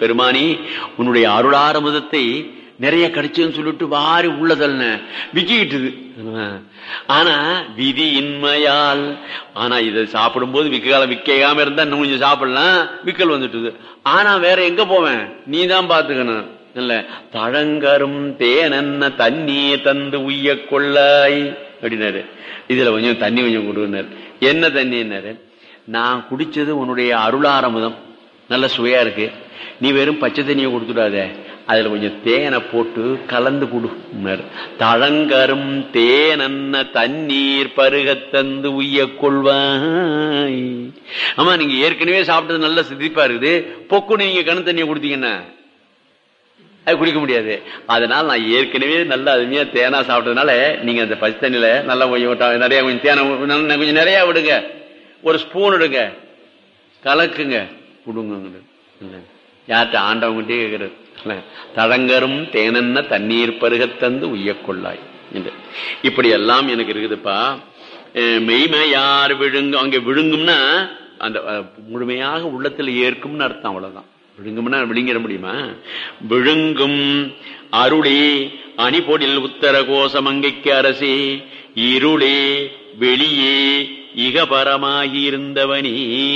பெருமானி உன்னுடைய அருளாரமுதத்தை நிறைய கிடைச்சுன்னு சொல்லிட்டு வாரி உள்ளதல்ன விக்கிட்டுது ஆனா விதி இன்மையால் ஆனா இதை சாப்பிடும்போது விக்க காலம் விக்காம இருந்தா இன்னும் கொஞ்சம் சாப்பிடலாம் விக்கல் வந்துட்டுது ஆனா வேற எங்க போவேன் நீ தான் பாத்துக்கணும் இல்ல தழங்கரும் தேனென்ன தண்ணியை தந்து உய்ய கொள்ளாய் அப்படின்னாரு இதுல கொஞ்சம் தண்ணி கொஞ்சம் கொடுனாரு என்ன தண்ணின்னாரு நான் குடிச்சது உன்னுடைய அருளாரமுதம் நல்ல சுவையா இருக்கு நீ வெறும் பச்சை தண்ணியை கொடுத்துடாத அதுல கொஞ்சம் தேனை போட்டு கலந்து கொடுனாரு தழங்கரும் தேனன்ன தண்ணீர் பருகத் தந்து உய்ய கொள்வாய் ஆமா நீங்க ஏற்கனவே சாப்பிட்டது நல்ல சிதிப்பா இருக்குது பொக்குன்னு நீங்க கண் தண்ணியை கொடுத்தீங்கன்னா அது குடிக்க முடியாது அதனால நான் ஏற்கனவே நல்ல அருமையா தேனா சாப்பிட்டதுனால நீங்க அந்த பச்சை தண்ணியில நல்லா கொஞ்சம் நிறைய கொஞ்சம் தேனை நல்ல- கொஞ்சம் நிறைய விடுங்க ஒரு ஸ்பூன் எடுங்க கலக்குங்க கொடுங்க யார்கிட்ட ஆண்டவங்கிட்டே கேட்கறது இல்ல. தழங்கரும் தேனென்ன தண்ணீர் பருகத் தந்து உய்யக் கொள்ளாய் என்று இப்படி எல்லாம் எனக்கு இருக்குதுப்பா அஹ் மெய்மையார் விழுங்கும் அங்க விழுங்கும்னா அந்த அஹ், முழுமையாக உள்ளத்தில் ஏற்கும்னு அர்த்தம் அவ்வளவுதான் விழுங்கும்னா விழுங்கிட முடியுமா விழுங்கும் அருளே அணிபொடில் உத்தர கோசமங்கைக்கு அரசே இருளே வெளியே இகபரமாகி இருந்தவனே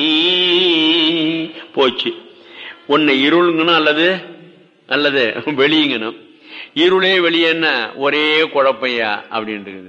போச்சு உன்னை இருளுங்கணும் அல்லது அல்லது வெளியுங்கணும் இருளே வெளியே என்ன ஒரே குழப்பையா அப்படின்ட்டு இருக்குது